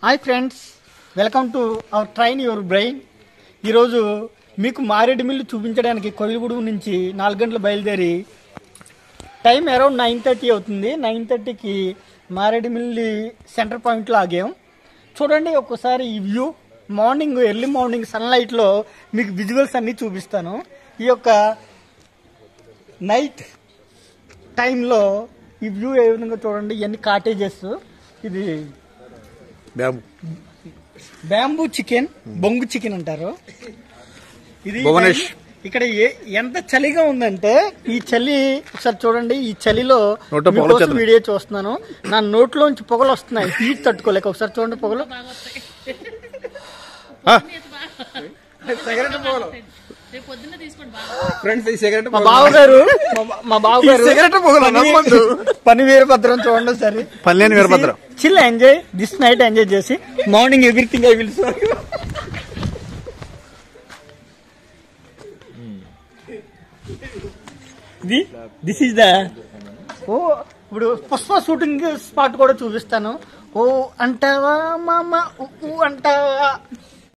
Hi friends welcome to our train your brain ఈరోజు మీకు మారేడు మిల్లు చూపించడానికి కొయిలగూడు నుంచి నాలుగు గంటలు బయలుదేరి టైం అరౌండ్ నైన్ థర్టీ అవుతుంది నైన్ థర్టీకి మారేడుమిల్లి సెంటర్ పాయింట్లో ఆగాం చూడండి ఒక్కసారి ఈ వ్యూ మార్నింగ్ ఎర్లీ మార్నింగ్ సన్లైట్లో మీకు విజువల్స్ అన్నీ చూపిస్తాను ఈ యొక్క నైట్ టైంలో ఈ వ్యూ ఏ విధంగా చూడండి ఇవన్నీ కాటేజెస్ ఇది బ్యాంబు బ్యాంబూ చికెన్ బొంగు చికెన్ అంటారు ఇది భువనేష్. ఇక్కడ ఏ- ఎంత చలిగా ఉందంటే ఈ చలి ఒకసారి చూడండి ఈ చలిలో నోట్లో పొగలు మీకోసం వచ్చేస్తున్నాయి. వీడియో చూస్తున్నాను నా నోట్లోంచి పొగలు వస్తున్నాయి హీట్ తట్టుకోలేక ఒకసారి చూడండి పొగలు ఆ, రేపు పొద్దున్న తీసుకోండి బాగా ఫ్రెండ్స్ ఈ సిగరెట్ మా బావగారు మా- మా బావగారు ఈ సిగరెట్ పొగలు నమ్మొద్దు. పని వీరభద్రం చూడండి సరే పనిలేని Veerabhadram. Chill enjoy this night enjoy చేసి morning everything I will show ఇది దిస్ ఈస్ ద ఓ ఇప్పుడు పుష్ప షూటింగ్ స్పాట్ కూడా చూపిస్తాను ఓ అంటావా మామ ఊ ఊ అంటావా